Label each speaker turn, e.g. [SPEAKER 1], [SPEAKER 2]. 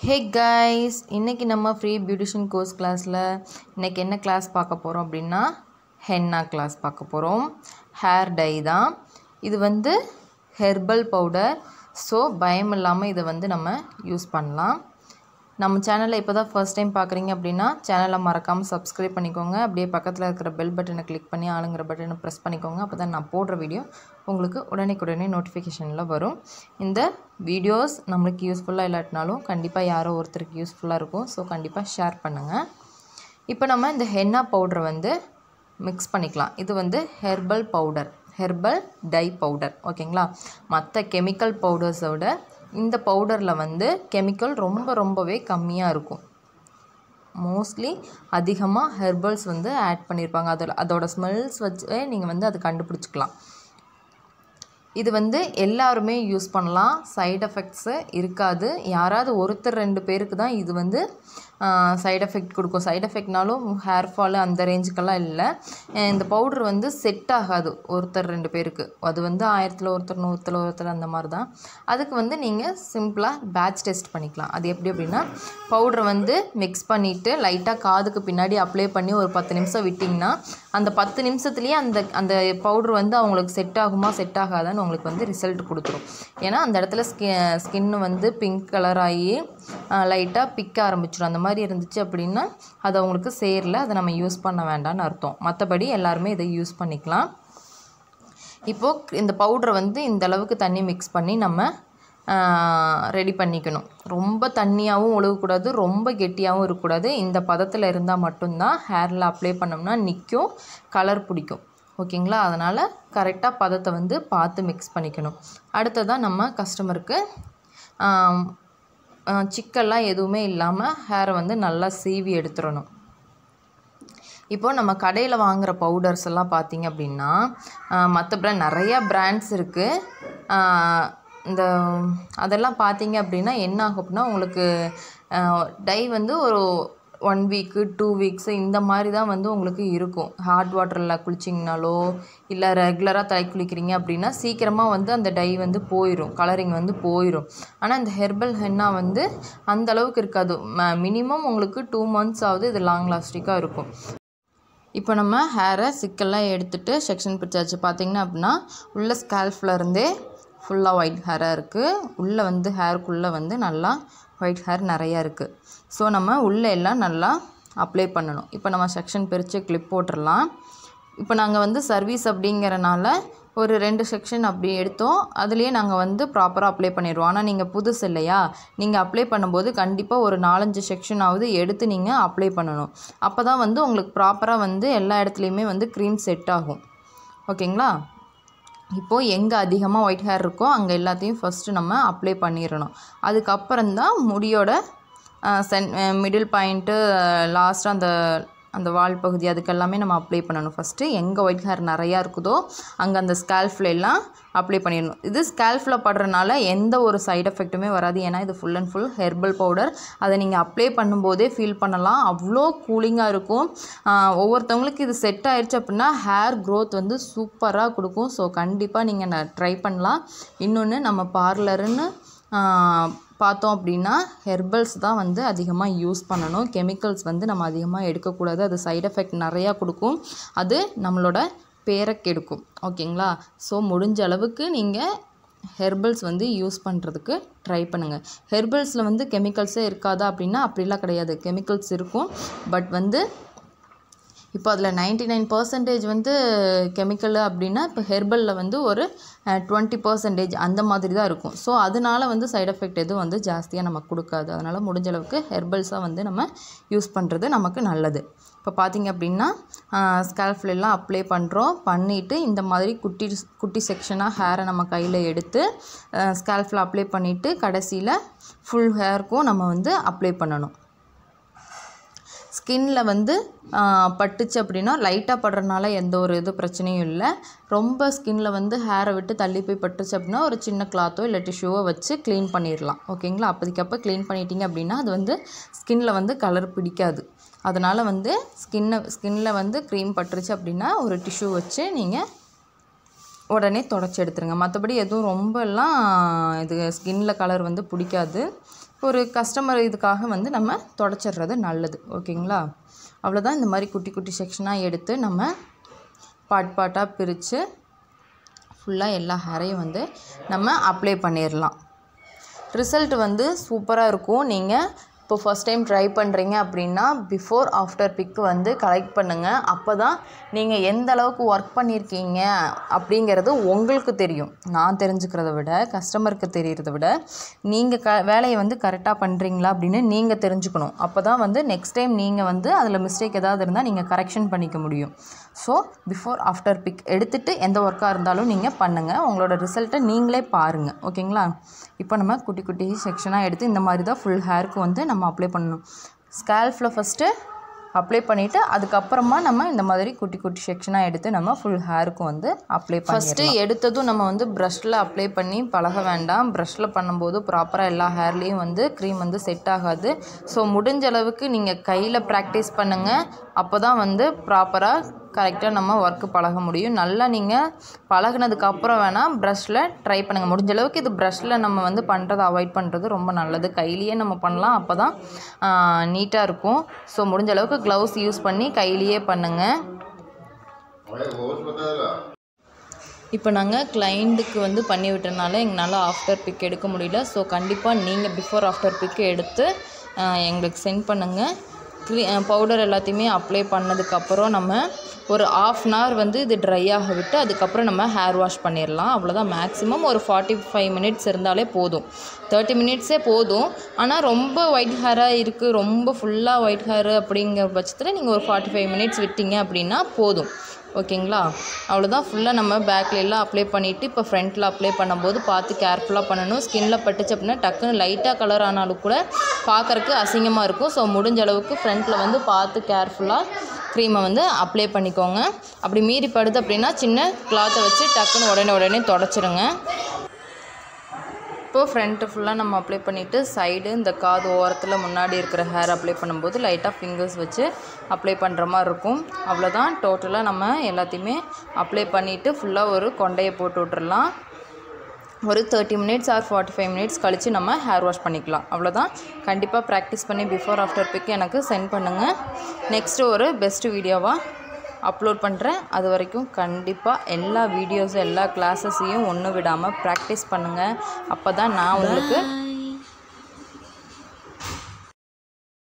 [SPEAKER 1] hey guys இன்றைக்கி நம்ம free beautician course கிளாஸில் இன்றைக்கி என்ன கிளாஸ் பார்க்க போகிறோம் அப்படின்னா ஹென்னா கிளாஸ் பார்க்க போகிறோம் ஹேர் டை தான் இது வந்து ஹெர்பல் பவுடர் ஸோ பயம் இல்லாமல் இதை வந்து நம்ம யூஸ் பண்ணலாம் நம்ம சேனலை இப்போ தான் ஃபர்ஸ்ட் டைம் பார்க்குறீங்க அப்படின்னா சேனலை மறக்காமல் சப்ஸ்கிரைப் பண்ணிக்கோங்க அப்படியே பக்கத்தில் இருக்கிற பெல் பட்டனை கிளிக் பண்ணி ஆளுங்கிற பட்டனை ப்ரெஸ் பண்ணிக்கோங்க அப்போ தான் நான் போடுற வீடியோ உங்களுக்கு உடனே நோட்டிஃபிகேஷனில் வரும் இந்த வீடியோஸ் நம்மளுக்கு யூஸ்ஃபுல்லாக இல்லாட்டினாலும் கண்டிப்பாக யாரோ ஒருத்தருக்கு யூஸ்ஃபுல்லாக இருக்கும் ஸோ கண்டிப்பாக ஷேர் பண்ணுங்கள் இப்போ நம்ம இந்த ஹென்னா பவுடரை வந்து மிக்ஸ் பண்ணிக்கலாம் இது வந்து herbal powder herbal dye powder ஓகேங்களா மற்ற கெமிக்கல் பவுடர்ஸை விட இந்த பவுடரில் வந்து கெமிக்கல் ரொம்ப ரொம்பவே கம்மியாக இருக்கும் மோஸ்ட்லி அதிகமாக ஹெர்பல்ஸ் வந்து ஆட் பண்ணியிருப்பாங்க அதில் அதோட ஸ்மெல்ஸ் வச்சு நீங்கள் வந்து அதை கண்டுபிடிச்சிக்கலாம் இது வந்து எல்லாருமே யூஸ் பண்ணலாம் சைடு எஃபெக்ட்ஸு இருக்காது யாராவது ஒருத்தர் ரெண்டு பேருக்கு தான் இது வந்து சைடு எஃபெக்ட் கொடுக்கும் சைடு எஃபெக்ட்னாலும் ஹேர் ஃபாலு அந்த ரேஞ்சுக்கெல்லாம் இல்லை இந்த பவுட்ரு வந்து செட் ஆகாது ஒருத்தர் ரெண்டு பேருக்கு அது வந்து ஆயிரத்தில் ஒருத்தர் நூற்றில் ஒருத்தர் அந்த மாதிரி தான் அதுக்கு வந்து நீங்கள் சிம்பிளாக பேட்ச் டெஸ்ட் பண்ணிக்கலாம் அது எப்படி அப்படின்னா பவுட்ரை வந்து மிக்ஸ் பண்ணிவிட்டு லைட்டாக காதுக்கு பின்னாடி அப்ளை பண்ணி ஒரு பத்து நிமிஷம் விட்டிங்கன்னா அந்த பத்து நிமிஷத்துலேயே அந்த அந்த பவுட்ரு வந்து அவங்களுக்கு செட் ஆகுமா செட் ஆகாதான்னு உங்களுக்கு வந்து ரிசல்ட் கொடுத்துரும் ஏன்னா அந்த இடத்துல ஸ்கி ஸ்கின்னு வந்து பிங்க் கலர் ஆகி லைட்டாக பிக்க ஆரம்பிச்சிடும் அந்த மாதிரி இருந்துச்சு அப்படின்னா அது அவங்களுக்கு சேரல அதை நம்ம யூஸ் பண்ண வேண்டாம்னு அர்த்தம் மற்றபடி எல்லாருமே இதை யூஸ் பண்ணிக்கலாம் இப்போது இந்த பவுட்ரை வந்து இந்த அளவுக்கு தண்ணி மிக்ஸ் பண்ணி நம்ம ரெடி பண்ணிக்கணும் ரொம்ப தண்ணியாகவும் ஒழுகக்கூடாது ரொம்ப கெட்டியாகவும் இருக்கக்கூடாது இந்த பதத்தில் இருந்தால் மட்டும்தான் ஹேரில் அப்ளை பண்ணோம்னா நிற்கும் கலர் பிடிக்கும் ஓகேங்களா அதனால் கரெக்டாக பதத்தை வந்து பார்த்து மிக்ஸ் பண்ணிக்கணும் அடுத்ததாக நம்ம கஸ்டமருக்கு சிக்கெல்லாம் எதுவுமே இல்லாமல் ஹேரை வந்து நல்லா சீவி எடுத்துடணும் இப்போது நம்ம கடையில் வாங்குகிற பவுடர்ஸ் எல்லாம் பார்த்திங்க அப்படின்னா மற்ற பிராண்ட் நிறையா பிராண்ட்ஸ் இருக்குது இந்த அதெல்லாம் பார்த்தீங்க அப்படின்னா என்ன ஆகும் அப்படின்னா உங்களுக்கு டை வந்து ஒரு ஒன் வீக்கு டூ வீக்ஸு இந்த மாதிரி தான் வந்து உங்களுக்கு இருக்கும் ஹாட் வாட்டரில் குளிச்சிங்கனாலோ இல்லை ரெகுலராக தலை குளிக்கிறீங்க அப்படின்னா சீக்கிரமாக வந்து அந்த டை வந்து போயிடும் கலரிங் வந்து போயிடும் ஆனால் இந்த ஹெர்பல் ஹென்னா வந்து அந்த அளவுக்கு இருக்காது மினிமம் உங்களுக்கு டூ மந்த்ஸ் ஆகுது இது லாங் லாஸ்டிக்காக இருக்கும் இப்போ நம்ம ஹேரை சிக்கெல்லாம் எடுத்துகிட்டு செக்ஷன் பிடிச்சாச்சு பார்த்தீங்கன்னா அப்படின்னா உள்ள ஸ்கேல்ஃப்லேருந்தே ஃபுல்லாக ஒயிட் ஹேராக இருக்குது உள்ளே வந்து ஹேருக்குள்ளே வந்து நல்லா ஒயிட் ஹேர் நிறையா இருக்குது ஸோ நம்ம உள்ளே எல்லாம் நல்லா அப்ளை பண்ணணும் இப்போ நம்ம செக்ஷன் பிரித்து கிளிப் போட்டுடலாம் இப்போ நாங்கள் வந்து சர்வீஸ் அப்படிங்கிறனால ஒரு ரெண்டு செக்ஷன் அப்படி எடுத்தோம் அதுலேயே நாங்கள் வந்து ப்ராப்பராக அப்ளை பண்ணிடுவோம் ஆனால் நீங்கள் புதுசு இல்லையா நீங்கள் அப்ளை பண்ணும்போது கண்டிப்பாக ஒரு நாலஞ்சு செக்ஷனாவது எடுத்து நீங்கள் அப்ளை பண்ணணும் அப்போ தான் வந்து உங்களுக்கு ப்ராப்பராக வந்து எல்லா இடத்துலையுமே வந்து க்ரீம் செட் ஆகும் ஓகேங்களா இப்போது எங்கே அதிகமாக ஒயிட் ஹேர் இருக்கோ அங்கே எல்லாத்தையும் ஃபஸ்ட்டு நம்ம அப்ளை பண்ணிடணும் அதுக்கப்புறம் தான் முடியோட சென் மிடில் பாயிண்ட்டு லாஸ்ட்டாக அந்த அந்த வால் பகுதி அதுக்கெல்லாமே நம்ம அப்ளை பண்ணணும் ஃபஸ்ட்டு எங்கே ஒயிட் ஹேர் நிறையா இருக்குதோ அங்கே அந்த ஸ்கேல்ஃபில் எல்லாம் அப்ளை பண்ணிடணும் இது ஸ்கேல்ஃபில் படுறனால எந்த ஒரு சைட் எஃபெக்ட்டுமே வராது ஏன்னா இது full and full herbal powder அதை நீங்கள் அப்ளை பண்ணும்போதே ஃபீல் பண்ணலாம் அவ்வளோ கூலிங்காக இருக்கும் ஒவ்வொருத்தவங்களுக்கு இது செட் ஆயிடுச்சு அப்படின்னா ஹேர் க்ரோத் வந்து சூப்பராக கொடுக்கும் ஸோ கண்டிப்பாக நீங்கள் ட்ரை பண்ணலாம் இன்னொன்று நம்ம பார்லருன்னு பார்த்தோம் அப்படின்னா ஹெர்பல்ஸ் தான் வந்து அதிகமாக யூஸ் பண்ணணும் கெமிக்கல்ஸ் வந்து நம்ம அதிகமாக எடுக்கக்கூடாது அது சைட் எஃபெக்ட் நிறையா கொடுக்கும் அது நம்மளோட பேரை கெடுக்கும் ஓகேங்களா ஸோ முடிஞ்ச அளவுக்கு நீங்கள் ஹெர்பல்ஸ் வந்து யூஸ் பண்ணுறதுக்கு ட்ரை பண்ணுங்கள் ஹெர்பல்ஸில் வந்து கெமிக்கல்ஸே இருக்காதா அப்படின்னா அப்படிலாம் கிடையாது கெமிக்கல்ஸ் இருக்கும் பட் வந்து இப்போ அதில் நைன்டி நைன் பர்சன்டேஜ் வந்து கெமிக்கல் அப்படின்னா இப்போ ஹெர்பலில் வந்து ஒரு டுவெண்ட்டி பர்சன்டேஜ் அந்த மாதிரி தான் இருக்கும் ஸோ அதனால வந்து சைட் எஃபெக்ட் எதுவும் வந்து ஜாஸ்தியாக நமக்கு கொடுக்காது அதனால் முடிஞ்ச அளவுக்கு ஹெர்பல்ஸாக வந்து நம்ம யூஸ் பண்ணுறது நமக்கு நல்லது இப்போ பார்த்திங்க அப்படின்னா ஸ்கேல்ஃப்லாம் அப்ளை பண்ணுறோம் பண்ணிவிட்டு இந்த மாதிரி குட்டி குட்டி செக்ஷனாக ஹேரை நம்ம கையில் எடுத்து ஸ்கேல்ஃபில் அப்ளை பண்ணிவிட்டு கடைசியில் ஃபுல் ஹேருக்கும் நம்ம வந்து அப்ளை பண்ணணும் ஸ்கின்ல வந்து பட்டுச்சு அப்படின்னா லைட்டாக படுறதுனால எந்த ஒரு இது பிரச்சனையும் இல்லை ரொம்ப ஸ்கின்ல வந்து ஹேரை விட்டு தள்ளி போய் பட்டுச்சு அப்படின்னா ஒரு சின்ன கிளாத்தோ இல்லை டிஷ்யூவோ வச்சு க்ளீன் பண்ணிடலாம் ஓகேங்களா அப்போதைக்கப்போ க்ளீன் பண்ணிட்டீங்க அப்படின்னா அது வந்து ஸ்கின்ல வந்து கலர் பிடிக்காது அதனால் வந்து ஸ்கின்னை ஸ்கின்ல வந்து க்ரீம் பட்டுருச்சு அப்படின்னா ஒரு டிஷ்யூ வச்சு நீங்கள் உடனே தொடச்சி எடுத்துருங்க மற்றபடி எதுவும் ரொம்பலாம் இது ஸ்கின்ல கலர் வந்து பிடிக்காது ஒரு கஸ்டமர் இதுக்காக வந்து நம்ம தொடச்சிடுறது நல்லது ஓகேங்களா அவ்வளோதான் இந்த மாதிரி குட்டி குட்டி செக்ஷனாக எடுத்து நம்ம பாட் பாட்டாக பிரித்து ஃபுல்லாக எல்லா ஹேரையும் வந்து நம்ம அப்ளை பண்ணிடலாம் ரிசல்ட் வந்து சூப்பராக இருக்கும் நீங்கள் இப்போ ஃபஸ்ட் டைம் ட்ரை பண்ணுறீங்க அப்படின்னா பிஃபோர் ஆஃப்டர் பிக் வந்து கலெக்ட் பண்ணுங்கள் அப்போ தான் நீங்கள் எந்த அளவுக்கு ஒர்க் பண்ணியிருக்கீங்க அப்படிங்கிறது உங்களுக்கு தெரியும் நான் தெரிஞ்சுக்கிறத விட கஸ்டமருக்கு தெரியறத விட நீங்கள் க வேலையை வந்து கரெக்டாக பண்ணுறீங்களா அப்படின்னு நீங்கள் தெரிஞ்சுக்கணும் அப்போ தான் வந்து நெக்ஸ்ட் டைம் நீங்கள் வந்து அதில் மிஸ்டேக் ஏதாவது இருந்தால் நீங்கள் கரெக்ஷன் பண்ணிக்க முடியும் ஸோ பிஃபோர் ஆஃப்டர் பிக் எடுத்துகிட்டு எந்த ஒர்க்காக இருந்தாலும் நீங்கள் பண்ணுங்கள் உங்களோட ரிசல்ட்டை நீங்களே பாருங்கள் ஓகேங்களா இப்போ நம்ம குட்டி குட்டி செக்ஷனாக எடுத்து இந்த மாதிரி தான் ஃபுல் ஹேருக்கு வந்து நம்ம அப்ளை பண்ணணும் ஸ்கேல்ஃபில் ஃபஸ்ட்டு அப்ளை பண்ணிவிட்டு அதுக்கப்புறமா நம்ம இந்த மாதிரி குட்டி குட்டி செக்ஷனாக எடுத்து நம்ம ஃபுல் ஹேருக்கும் வந்து அப்ளை ஃபஸ்ட்டு எடுத்ததும் நம்ம வந்து ப்ரஷில் அப்ளை பண்ணி பழக வேண்டாம் ப்ரஷில் பண்ணும்போது ப்ராப்பராக எல்லா ஹேர்லேயும் வந்து க்ரீம் வந்து செட் ஆகாது ஸோ முடிஞ்ச அளவுக்கு நீங்கள் கையில் ப்ராக்டிஸ் பண்ணுங்கள் அப்போ தான் வந்து ப்ராப்பராக கரெக்டாக நம்ம ஒர்க்கு பழக முடியும் நல்லா நீங்கள் பழகுனதுக்கு அப்புறம் வேணால் ப்ரஷில் ட்ரை பண்ணுங்கள் முடிஞ்ச அளவுக்கு இது ப்ரஷில் நம்ம வந்து பண்ணுறதை அவாய்ட் பண்ணுறது ரொம்ப நல்லது கையிலேயே நம்ம பண்ணலாம் அப்போ தான் நீட்டாக இருக்கும் ஸோ முடிஞ்ச அளவுக்கு க்ளவுஸ் யூஸ் பண்ணி கையிலேயே பண்ணுங்கள் இப்போ நாங்கள் கிளைண்ட்டுக்கு வந்து பண்ணி விட்டனால எங்களால் ஆஃப்டர் பிக் எடுக்க முடியல ஸோ கண்டிப்பாக நீங்கள் பிஃபோர் ஆஃப்டர் பிக் எடுத்து ஆஹ், எங்களுக்கு சென்ட் பண்ணுங்கள் க்ரீ பவுடர் எல்லாத்தையுமே அப்ளை பண்ணதுக்கப்புறம் நம்ம ஒரு ஆஃப் அன் ஹவர் வந்து இது ட்ரை ஆக விட்டு அதுக்கப்புறம் நம்ம ஹேர் வாஷ் பண்ணிடலாம் அவ்வளோதான் மேக்ஸிமம் ஒரு ஃபார்ட்டி ஃபைவ் மினிட்ஸ் இருந்தாலே போதும் தேர்ட்டி மினிட்ஸே போதும் ஆனால் ரொம்ப ஒயிட் ஹேராக இருக்குது ரொம்ப ஃபுல்லாக ஒயிட் ஹேர் அப்படிங்கிற பட்சத்தில் நீங்கள் ஒரு ஃபார்ட்டி ஃபைவ் மினிட்ஸ் விட்டீங்க அப்படின்னா போதும் ஓகேங்களா அவ்வளோதான் ஃபுல்லாக நம்ம பேக்கில் எல்லாம் அப்ளை பண்ணிவிட்டு இப்போ ஃப்ரண்ட்டில் அப்ளை பண்ணும்போது பார்த்து கேர்ஃபுல்லாக பண்ணணும் ஸ்கின்ல பட்டுச்சு அப்படின்னா டக்குன்னு லைட்டாக கலர் ஆனாலும் கூட பார்க்கறக்கு அசிங்கமாக இருக்கும் ஸோ முடிஞ்ச அளவுக்கு ஃப்ரண்ட்டில் வந்து பார்த்து கேர்ஃபுல்லாக க்ரீமை வந்து அப்ளை பண்ணிக்கோங்க அப்படி மீறி படுது அப்படின்னா சின்ன கிளாத்தை வச்சு டக்குன்னு உடனே உடனே தொடச்சிருங்க இப்போது ஃப்ரண்ட்டு ஃபுல்லாக நம்ம அப்ளை பண்ணிவிட்டு சைடு இந்த காது ஓரத்தில் முன்னாடி இருக்கிற ஹேர் அப்ளை பண்ணும்போது லைட்டாக ஃபிங்கர்ஸ் வச்சு அப்ளை பண்ணுற மாதிரி இருக்கும் அவ்வளோதான் டோட்டலாக நம்ம எல்லாத்தையுமே அப்ளை பண்ணிவிட்டு ஃபுல்லாக ஒரு கொண்டையை போட்டு விட்டுறலாம் ஒரு thirty minutes or forty five minutes கழித்து நம்ம ஹேர் வாஷ் பண்ணிக்கலாம் அவ்வளோதான் கண்டிப்பாக ப்ராக்டிஸ் பண்ணி பிஃபோர் ஆஃப்டர் பிக் எனக்கு சென்ட் பண்ணுங்கள் நெக்ஸ்ட்டு ஒரு பெஸ்ட் வீடியோவாக அப்லோட் பண்ணுறேன் அது வரைக்கும் கண்டிப்பாக எல்லா வீடியோஸும் எல்லா கிளாஸஸையும் ஒன்று விடாமல் ப்ராக்டிஸ் பண்ணுங்கள் அப்போ தான் நான் உங்களுக்கு